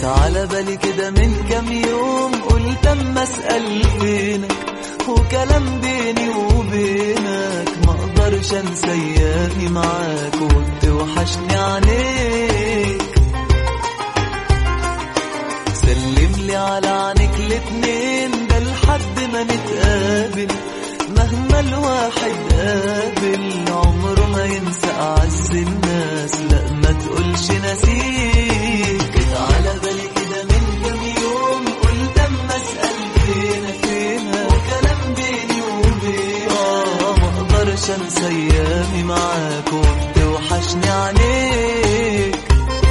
على بالي كده من كام يوم قلت اما اسال فينك وكلام بيني وبينك ما اقدرش انسى ايامي معاك وبتوحشني عليك سلم لي على عينك الاتنين ده لحد ما نتقابل مهما الواحد قابل عمره ما ينسى اعز الناس لا ما تقولش نسيك جيت على بالي كده من كام يوم قلت اما اسال فينك فينك وكلام بيني وبينك اه ما اقدرش انسى ايامي معاك وبتوحشني عليك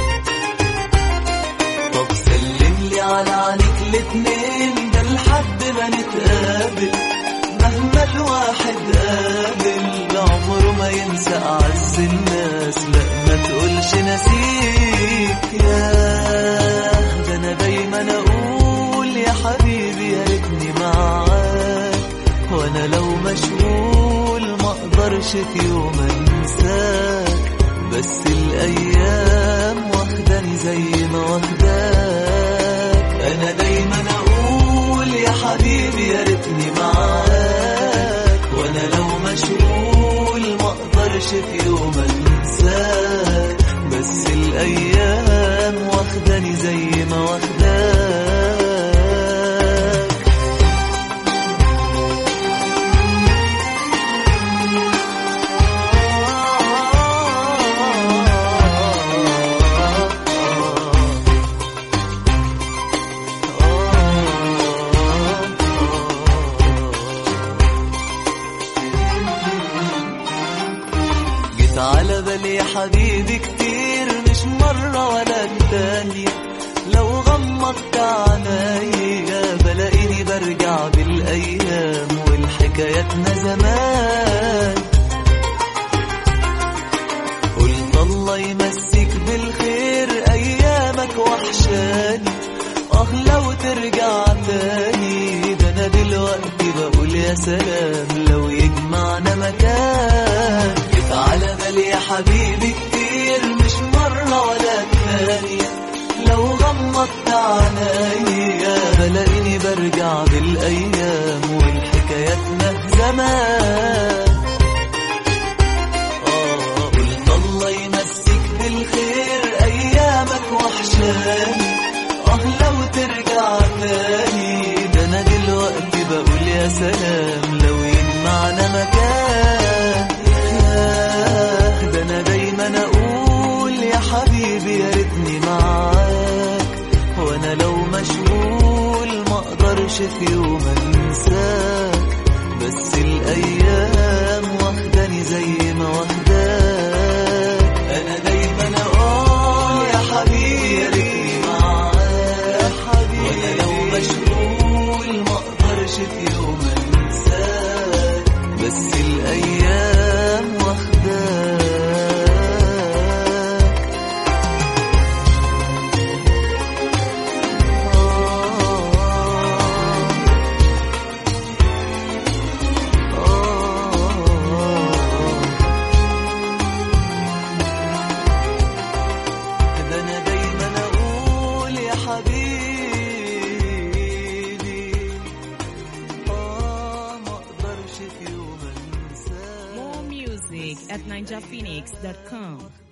طب سلم لي على عينك الاتنين ده لحد ما نتقابل مهما الواحد قابل عمره ما ينسى أعز الناس لا ما تقولش نسيك يا ده أنا دايما أقول يا حبيبي يا ريتني معاك وأنا لو مشغول ما أقدرش في يوم أنساك بس الأيام واخداني زي ما واخداك أنا دايما أقول يا حبيبي يا ريتني معاك وأنا لو مشغول ما أقدرش في يوم أنساك بس الأيام واخداني زي ما واخداك جيت على بالي يا حبيبي كتير مش مرة ولا التانية لو غمضت عينيا بلاقيني برجع بالأيام والحكاياتنا زمان قلت الله يمسك بالخير أيامك وحشاني اه لو ترجع تاني ده أنا دلوقتي بقول يا سلام لو يجمعنا مكان جيت على بالي يا حبيبي كتير مش مرة ولا الثانية لو غمضت عينيا بلاقيني برجع بالأيام والحكاياتنا زمان آه قلت الله يمسك بالخير أيامك وحشاني آه لو ترجع تاني ده أنا دلوقتي بقول يا سلام لو يجمعنا مكان ياه ده أنا دايما أقول يا حبيبي يا ريتني معاك وأنا لو مشغول ما أقدرش في يوم أنساك بس الأيام واخداني زي ما واخداك أنا دايما أقول يا حبيبي يا ريتني معاك وأنا لو مشغول ما أقدرش في يوم أنساك بس الأيام واخداك ده انا دايما اقول يا حبيبي اه ما اقدرش في يوم انساك More music at ninjaphoenix.com.